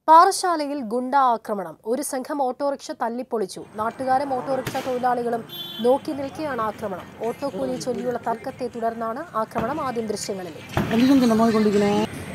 പാറശാലയിൽ ഗുണ്ട ആക്രമണം ഒരു സംഘം ഓട്ടോറിക്ഷ തല്ലിപ്പൊളിച്ചു നാട്ടുകാരും ഓട്ടോറിക്ഷ തൊഴിലാളികളും നോക്കി നിൽക്കെയാണ് ആക്രമണം ഓട്ടോ കൂലി ചൊല്ലിയുള്ള തർക്കത്തെ തുടർന്നാണ് ആക്രമണം ആദ്യം ദൃശ്യങ്ങളിലേക്ക് കണ്ടീഷൻ നമ്മൾ കൊണ്ടിരിക്കണേ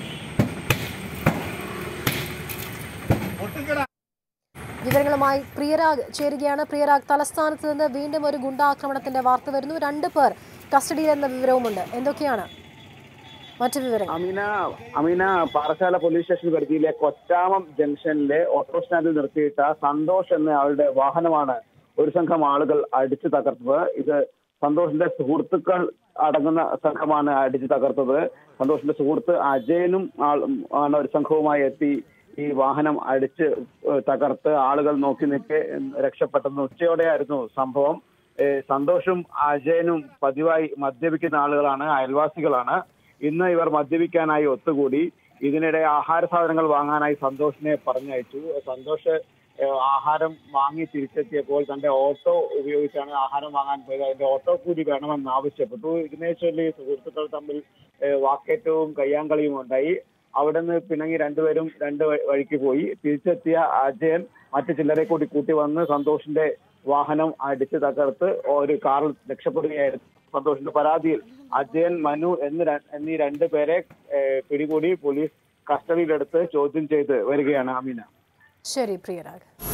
വിവരങ്ങളുമായി പ്രിയരാഗ് ചേരുകയാണ് പ്രിയരാഗ് തലസ്ഥാനത്ത് നിന്ന് വീണ്ടും ഒരു ഗുണ്ടാക്രമണത്തിന്റെ വാർത്ത വരുന്നു രണ്ട് പേർ കസ്റ്റഡിയിലെന്ന വിവരവുമുണ്ട് എന്തൊക്കെയാണ് മറ്റു വിവരങ്ങൾ അമീന അമീന പാറശാല പോലീസ് സ്റ്റേഷൻ പരിധിയിലെ കൊച്ചാമം ജംഗ്ഷനിലെ ഓട്ടോ സ്റ്റാൻഡിൽ നിർത്തിയിട്ട സന്തോഷ് എന്ന ആളുടെ വാഹനമാണ് ഒരു സംഘം ആളുകൾ അടിച്ചു തകർത്തത് ഇത് സന്തോഷിന്റെ സുഹൃത്തുക്കൾ അടങ്ങുന്ന സംഘമാണ് അടിച്ചു തകർത്തത് സന്തോഷിന്റെ സുഹൃത്ത് അജയനും ആൾ- ആണ് ഒരു സംഘവുമായി എത്തി ഈ വാഹനം അടിച്ച് ഏഹ് തകർത്ത് ആളുകൾ നോക്കി നിൽക്കെ രക്ഷപ്പെട്ടത് ഉച്ചയോടെയായിരുന്നു സംഭവം ഏഹ് സന്തോഷും അജയനും പതിവായി മദ്യപിക്കുന്ന ആളുകളാണ് അയൽവാസികളാണ് ഇന്ന് ഇവർ മദ്യപിക്കാനായി ഒത്തുകൂടി ഇതിനിടെ ആഹാര സാധനങ്ങൾ വാങ്ങാനായി സന്തോഷിനെ പറഞ്ഞയച്ചു സന്തോഷ് ഏഹ് ആഹാരം വാങ്ങി തിരിച്ചെത്തിയപ്പോൾ തന്റെ ഓട്ടോ ഉപയോഗിച്ചാണ് ആഹാരം വാങ്ങാൻ പോയത് അതിന്റെ ഓട്ടോ കൂലി വേണമെന്ന് ആവശ്യപ്പെട്ടു ഇതിനെ ചൊല്ലി സുഹൃത്തുക്കൾ തമ്മിൽ ഏഹ് വാക്കേറ്റവും കയ്യാങ്കളിയും ഉണ്ടായി അവിടെ നിന്ന് പിണങ്ങി രണ്ടുപേരും രണ്ട് വ- വഴിക്ക് പോയി തിരിച്ചെത്തിയ അജയൻ മറ്റു ചിലരെ കൂടി കൂട്ടി വന്ന് സന്തോഷിന്റെ വാഹനം അടിച്ച് തകർത്ത് ഒരു കാറിൽ രക്ഷപ്പെടുകയായിരുന്നു സന്തോഷിന്റെ പരാതിയിൽ അജയൻ മനു എന്ന് ര- എന്നീ രണ്ട് പേരെ ഏഹ് പിടികൂടി പോലീസ് കസ്റ്റഡിയിലെടുത്ത് ചോദ്യം ചെയ്ത് വരികയാണ് അമീന ശരി പ്രിയരാഗ്